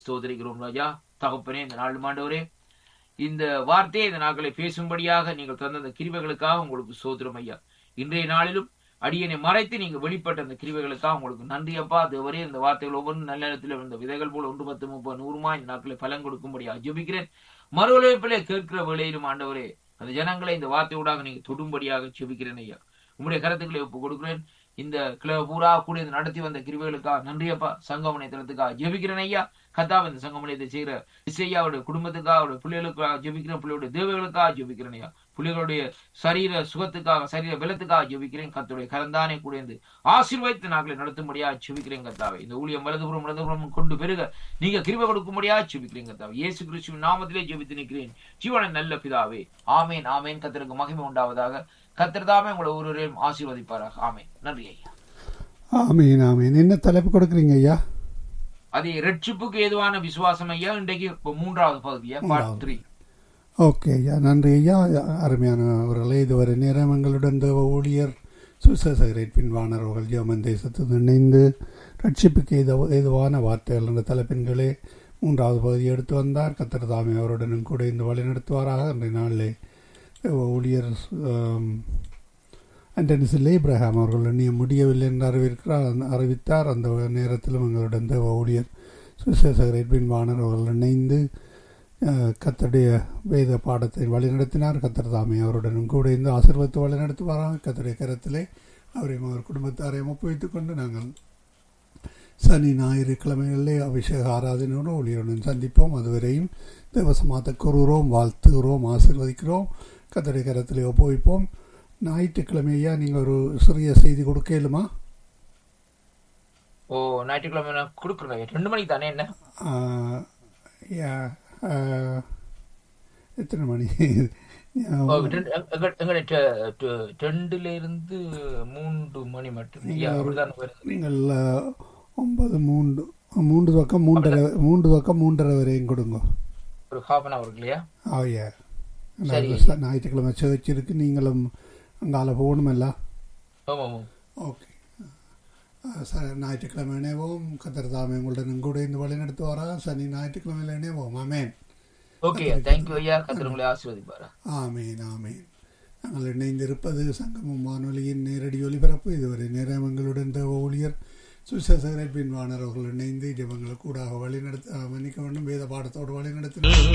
ஸ்தோதரிக்கிறோம் ராஜா தகப்பனே இந்த நாள் ஆண்டவரே இந்த வார்த்தையை இந்த நாட்களை பேசும்படியாக நீங்கள் தந்த அந்த கிருபைகளுக்காக உங்களுக்கு சோதரம் ஐயா இன்றைய நாளிலும் அடியனை மறைத்து நீங்க வெளிப்பட்ட அந்த கிருபைகளுக்காக உங்களுக்கு நன்றி அப்பா தேவரே இந்த வார்த்தைகள் ஒவ்வொன்றும் நல்ல இடத்துல இந்த விதைகள் போல ஒன்று பத்து முப்பது நூறுமா இந்த நாட்களை பலன் கொடுக்கும்படியாக ஜெபிக்கிறேன் மறு உழைப்பிலே கேட்கிற வேளையிலும் ஆண்டவரே அந்த ஜனங்களை இந்த வார்த்தையோடாக நீங்க தொடும்படியாக ஜெபிக்கிறேன் ஐயா உங்களுடைய கருத்துக்களை ஒப்பு கொடுக்கிறேன் இந்த கிளை பூரா கூட இந்த நடத்தி வந்த கிருபைகளுக்காக நன்றியப்பா சங்கமனைத்தனத்துக்காக ஜெபிக்கிறேன் ஐயா கத்தாவ இந்த சங்கமனையத்தை செய்கிற இசையாவுடைய குடும்பத்துக்காக அவருடைய பிள்ளைகளுக்காக ஜெபிக்கிறேன் பிள்ளைகளுடைய தேவைகளுக்காக ஜெபிக்கிறேன் ஐயா பிள்ளைகளுடைய சரீர சுகத்துக்காக சரீர பலத்துக்காக ஜெபிக்கிறேன் கத்துடைய கரந்தானே கூடந்து ஆசீர்வதித்து நாட்களை நடத்தும்படியா ஜெபிக்கிறேன் கத்தாவை இந்த ஊழியம் வலதுபுறம் வலதுபுறம் கொண்டு பெருக நீங்க கிருபை கொடுக்கும்படியா ஜெபிக்கிறேன் கத்தாவை இயேசு கிறிஸ்துவின் நாமத்திலே ஜெபித்து நிற்கிறேன் ஜீவன நல்ல பிதாவே ஆமேன் ஆமேன் கத்தருக்கு மகிமை உண்டாவதாக கத்திரதாமே உங்களை ஒருவரையும் ஆசீர்வதிப்பாராக ஆமேன் நன்றி ஐயா ஆமீன் ஆமீன் என்ன தலைப்பு கொடுக்குறீங்க ஐயா அது ரட்சிப்புக்கு ஏதுவான விசுவாசம் ஐயா இன்றைக்கு இப்ப மூன்றாவது பகுதியா பார்ட் மூன்றாவது. த்ரீ ஓகே ஐயா நன்றி ஐயா அருமையானவர்களே இதுவரை நேரம் எங்களுடன் தேவ ஊழியர் சுசேசகரேட் பின்வாணர் அவர்கள் ஜெர்மன் தேசத்துடன் இணைந்து ரட்சிப்புக்கு ஏது ஏதுவான வார்த்தைகள் என்ற தலைப்பின்களே மூன்றாவது பகுதியை எடுத்து வந்தார் கத்தர் தாமே அவருடனும் கூட இந்த வழி நடத்துவாராக இன்றைய நாளிலே தேவ ஊழியர் ஆம், அண்டனிசில் இப்ராஹாம் அவர்கள் இன்னும் முடியவில்லை என்று அறிவிக்கிறார் அந்த- அறிவித்தார் அந்த நேரத்திலும் எங்களுடன் தேவ ஊழியர் சுசேசகரேட் பின்வாணர் அவர்கள் இணைந்து அஹ், கர்த்தருடைய வேத பாடத்தை வழிநடத்தினார் கத்தர் தாமே அவருடனும் கூட இந்த ஆசீர்வத்தை வழிநடத்துவாராக கத்தருடைய கரத்திலே அவரையும் அவர் குடும்பத்தாரையும் ஒப்புவித்துக் கொண்டு நாங்கள் சனி ஞாயிறு கிழமைகளிலே அபிஷேக ஆராதனையோடு ஊழியருடன் சந்திப்போம் அதுவரையும் தேவசமாத்த கூறுகிறோம் வாழ்த்துகிறோம் ஆசீர்வதிக்கிறோம் கத்தருடைய கரத்திலே ஒப்புவிப்போம் ஞாயிற்றுக்கிழமையா நீங்கள் ஒரு சிறிய செய்தி கொடுக்க இயலுமா ஓ ஞாயிற்றுக்கிழமை நான் கொடுக்குறேன் ஐயா. ரெண்டு மணிக்கு தானே என்ன ஆஹ், யா, ஆஹ், எத்தனை மணி ஓ, ரெண்டு- எங்க- எங்கட டெ- டெ- ரெண்டுல இருந்து மூன்று மணி மட்டும் ஐயா, நீங்க ஒரு- அப்படிதான் வருது. நீங்கள் அஹ், ஒன்பது மூன்று மூன்று பக்கம் மூன்றரை மூன்று பக்கம் மூன்றரை வரையும் கொடுங்க ஒரு ஹாஃப் அன் அவர் இல்லையா ஆயா சரி. ஞாயிற்றுக்கிழமை சேர்ச் இருக்கு நீங்களும் அங்கால போகணுமல்ல ஆமா ஆமா ஓகே அஹ், ச- ஞாயிற்றுக்கிழமை இணைவோம் கத்தர் தாமே உங்களுடன் கூட இந்த வழி நடத்துவாரா சனி ஞாயிற்றுக்கிழமையில் இணைவோம் ஆமேன் ஓகே தேங்க்யூ ஐயா கத்திர உங்களை ஆசீர்வதிப்பாரா ஆமீன் ஆமீன் நாங்கள் இணைந்திருப்பது சங்கமம் வானொலியின் நேரடி ஒலிபரப்பு இதுவரை நேரம் எங்களுடன் தேவ ஊழியர் சுசேசகரை பின்வாணர் அவர்கள் இணைந்து ஜெபங்களுக்கு கூடாக வழி நடத்த மன்னிக்க வேண்டும் வேத பாடத்தோடு வழி நடத்தினார்